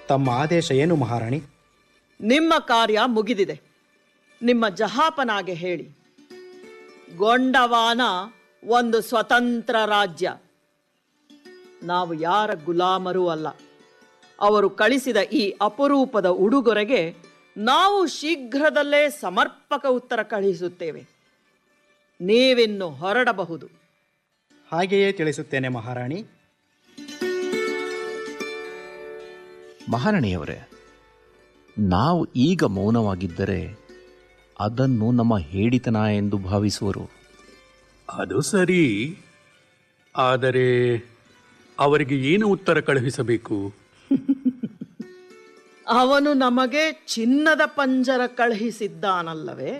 ತಮ್ಮ ಆದೇಶ ಏನು ಮಹಾರಾಣಿ ನಿಮ್ಮ ಕಾರ್ಯ ಮುಗಿದಿದೆ ನಿಮ್ಮ ಜಹಾಪನಾಗೆ ಹೇಳಿ ಗೊಂಡವಾನ ಒಂದು ಸ್ವತಂತ್ರ ರಾಜ್ಯ ನಾವು ಯಾರ ಗುಲಾಮರೂ ಅಲ್ಲ ಅವರು ಕಳಿಸಿದ ಈ ಅಪರೂಪದ ಉಡುಗೊರೆಗೆ ನಾವು ಶೀಘ್ರದಲ್ಲೇ ಸಮರ್ಪಕ ಉತ್ತರ ಕಳುಹಿಸುತ್ತೇವೆ ನೀವಿನ್ನು ಹೊರಡಬಹುದು ಹಾಗೆಯೇ ತಿಳಿಸುತ್ತೇನೆ ಮಹಾರಾಣಿ ಮಹಾರಾಣಿಯವರೇ ನಾವು ಈಗ ಮೌನವಾಗಿದ್ದರೆ ಅದನ್ನು ನಮ್ಮ ಹೇಡಿತನ ಎಂದು ಭಾವಿಸುವರು ಅದು ಸರಿ ಆದರೆ ಅವರಿಗೆ ಏನು ಉತ್ತರ ಕಳುಹಿಸಬೇಕು ಅವನು ನಮಗೆ ಚಿನ್ನದ ಪಂಜರ ಕಳುಹಿಸಿದ್ದಾನಲ್ಲವೇ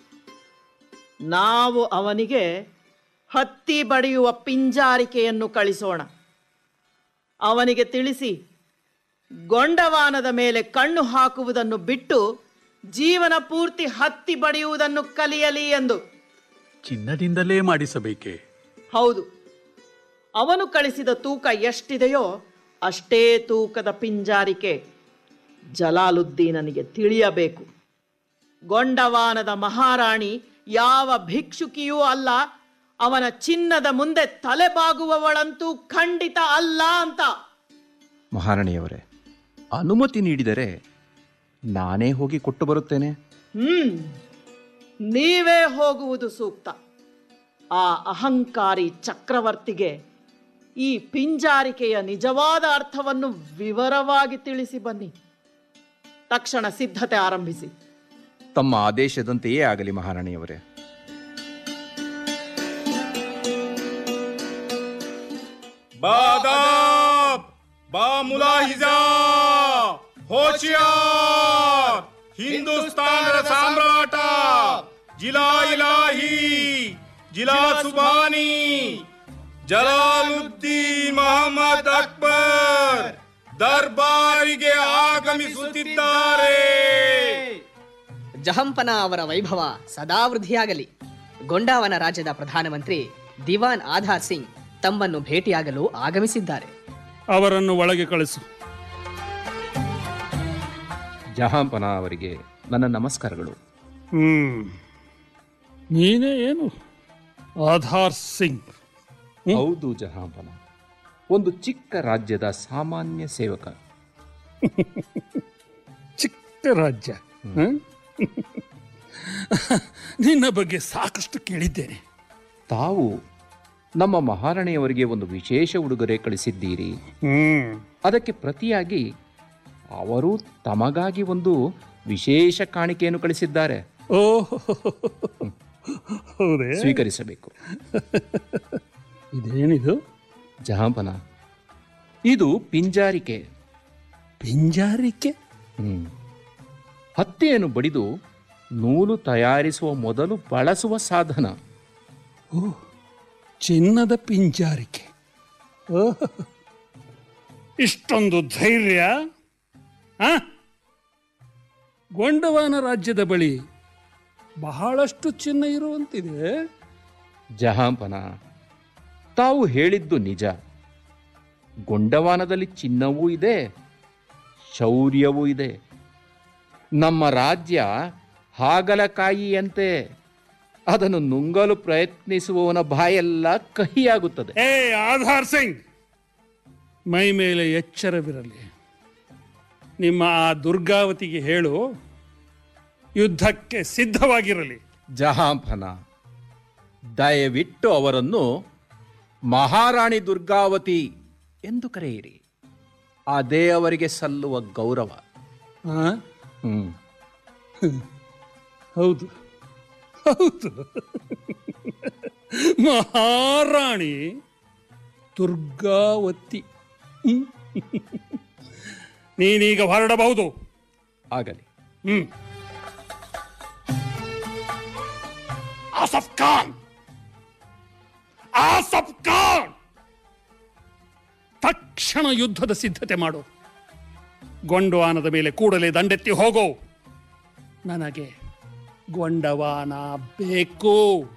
ನಾವು ಅವನಿಗೆ ಹತ್ತಿ ಬಡಿಯುವ ಪಿಂಜಾರಿಕೆಯನ್ನು ಕಳಿಸೋಣ ಅವನಿಗೆ ತಿಳಿಸಿ ಗೊಂಡವಾನದ ಮೇಲೆ ಕಣ್ಣು ಹಾಕುವುದನ್ನು ಬಿಟ್ಟು ಜೀವನ ಪೂರ್ತಿ ಹತ್ತಿ ಬಡಿಯುವುದನ್ನು ಕಲಿಯಲಿ ಎಂದು ಚಿನ್ನದಿಂದಲೇ ಮಾಡಿಸಬೇಕೆ ಹೌದು ಅವನು ಕಳಿಸಿದ ತೂಕ ಎಷ್ಟಿದೆಯೋ ಅಷ್ಟೇ ತೂಕದ ಪಿಂಜಾರಿಕೆ ಜಲಾಲುದ್ದೀನನಿಗೆ ತಿಳಿಯಬೇಕು ಗೊಂಡವಾನದ ಮಹಾರಾಣಿ ಯಾವ ಭಿಕ್ಷುಕಿಯೂ ಅಲ್ಲ ಅವನ ಚಿನ್ನದ ಮುಂದೆ ತಲೆಬಾಗುವವಳಂತೂ ಖಂಡಿತ ಅಲ್ಲ ಅಂತ ಮಹಾರಾಣಿಯವರೇ ಅನುಮತಿ ನೀಡಿದರೆ ನಾನೇ ಹೋಗಿ ಕೊಟ್ಟು ಬರುತ್ತೇನೆ ಹ್ಮ್ ನೀವೇ ಹೋಗುವುದು ಸೂಕ್ತ ಆ ಅಹಂಕಾರಿ ಚಕ್ರವರ್ತಿಗೆ ಈ ಪಿಂಜಾರಿಕೆಯ ನಿಜವಾದ ಅರ್ಥವನ್ನು ವಿವರವಾಗಿ ತಿಳಿಸಿ ಬನ್ನಿ ತಕ್ಷಣ ಸಿದ್ಧತೆ ಆರಂಭಿಸಿ ತಮ್ಮ ಆದೇಶದಂತೆಯೇ ಆಗಲಿ ಮಹಾರಾಣಿಯವರೇ ಬಾದಾಬ್ ಬಾ ಮುಲಾಹಿಜಾ ಹೋಶಿಯಾರ್ ಹಿಂದೂಸ್ತಾನದ ಸಾಮ್ರಾಟ ಜಿಲಾ ಇಲಾಹಿ ಜಿಲಾ ಸುಬಾನಿ ಜಲಾಲುದ್ದೀನ್ ಮೊಹಮ್ಮದ್ ಅಕ್ಬರ್ ದರ್ಬಾರಿಗೆ ಆಗಮಿಸುತ್ತಿದ್ದಾರೆ ಜಹಂಪನ ಅವರ ವೈಭವ ಸದಾ ವೃದ್ಧಿಯಾಗಲಿ ಗೊಂಡಾವನ ರಾಜ್ಯದ ಪ್ರಧಾನಮಂತ್ರಿ ದಿವಾನ್ ಆಧಾರ್ ಸಿಂಗ್ ತಮ್ಮನ್ನು ಭೇಟಿಯಾಗಲು ಆಗಮಿಸಿದ್ದಾರೆ ಅವರನ್ನು ಒಳಗೆ ಕಳಿಸು ಜಹಾಂಪನ ಅವರಿಗೆ ನನ್ನ ನಮಸ್ಕಾರಗಳು ಹ್ಮ್ ನೀನೇ ಏನು ಆಧಾರ್ ಸಿಂಗ್ ಹೌದು ಜಹಾಂಪನ ಒಂದು ಚಿಕ್ಕ ರಾಜ್ಯದ ಸಾಮಾನ್ಯ ಸೇವಕ ಚಿಕ್ಕ ರಾಜ್ಯ ಹ? ನಿನ್ನ ಬಗ್ಗೆ ಸಾಕಷ್ಟು ಕೇಳಿದ್ದೇನೆ ತಾವು ನಮ್ಮ ಮಹಾರಾಣಿಯವರಿಗೆ ಒಂದು ವಿಶೇಷ ಉಡುಗೊರೆ ಕಳಿಸಿದ್ದೀರಿ ಹ್ಮ್ ಅದಕ್ಕೆ ಪ್ರತಿಯಾಗಿ ಅವರು ತಮಗಾಗಿ ಒಂದು ವಿಶೇಷ ಕಾಣಿಕೆಯನ್ನು ಕಳಿಸಿದ್ದಾರೆ ಓ ಹೌದೇ ಸ್ವೀಕರಿಸಬೇಕು ಇದೇನಿದು ಜಹಾಂಪನ ಇದು ಪಿಂಜಾರಿಕೆ ಪಿಂಜಾರಿಕೆ ಹ್ಮ್. ಹತ್ತಿಯನ್ನು ಬಡಿದು ನೂಲು ತಯಾರಿಸುವ ಮೊದಲು ಬಳಸುವ ಸಾಧನ ಓ ಚಿನ್ನದ ಪಿಂಜಾರಿಕೆ ಓಹ್. ಇಷ್ಟೊಂದು ಧೈರ್ಯ ಆ? ಗೊಂಡವಾನ ರಾಜ್ಯದ ಬಳಿ ಬಹಳಷ್ಟು ಚಿನ್ನ ಇರುವಂತಿದೆ ಜಹಾಂಪನ ತಾವು ಹೇಳಿದ್ದು ನಿಜ ಗೊಂಡವಾನದಲ್ಲಿ ಚಿನ್ನವೂ ಇದೆ ಶೌರ್ಯವೂ ಇದೆ ನಮ್ಮ ರಾಜ್ಯ ಹಾಗಲಕಾಯಿಯಂತೆ ಅದನ್ನು ನುಂಗಲು ಪ್ರಯತ್ನಿಸುವವನ ಬಾಯೆಲ್ಲ ಕಹಿಯಾಗುತ್ತದೆ ಏ ಆಧಾರ್ ಸಿಂಗ್ ಮೈ ಮೇಲೆ ಎಚ್ಚರವಿರಲಿ ನಿಮ್ಮ ಆ ದುರ್ಗಾವತಿಗೆ ಹೇಳು ಯುದ್ಧಕ್ಕೆ ಸಿದ್ಧವಾಗಿರಲಿ ಜಹಾಂಪನ ದಯವಿಟ್ಟು ಅವರನ್ನು ಮಹಾರಾಣಿ ದುರ್ಗಾವತಿ ಎಂದು ಕರೆಯಿರಿ ಅದೇ ಅವರಿಗೆ ಸಲ್ಲುವ ಗೌರವ ಆ? ಹ್ಮ್ ಹೌದು ಹೌದು ಮಹಾರಾಣಿ ದುರ್ಗಾವತಿ ಹ್ಮ್. ನೀನೀಗ ಹೊರಡಬಹುದು ಆಗಲಿ ಹ್ಮ್ ಆಸಫ್ ಖಾನ್ ಆಸಫ್ ಖಾನ್ ತಕ್ಷಣ ಯುದ್ಧದ ಸಿದ್ಧತೆ ಮಾಡು ಗೊಂಡವಾನದ ಮೇಲೆ ಕೂಡಲೇ ದಂಡೆತ್ತಿ ಹೋಗೋ ನನಗೆ ಗೊಂಡವಾನ ಬೇಕು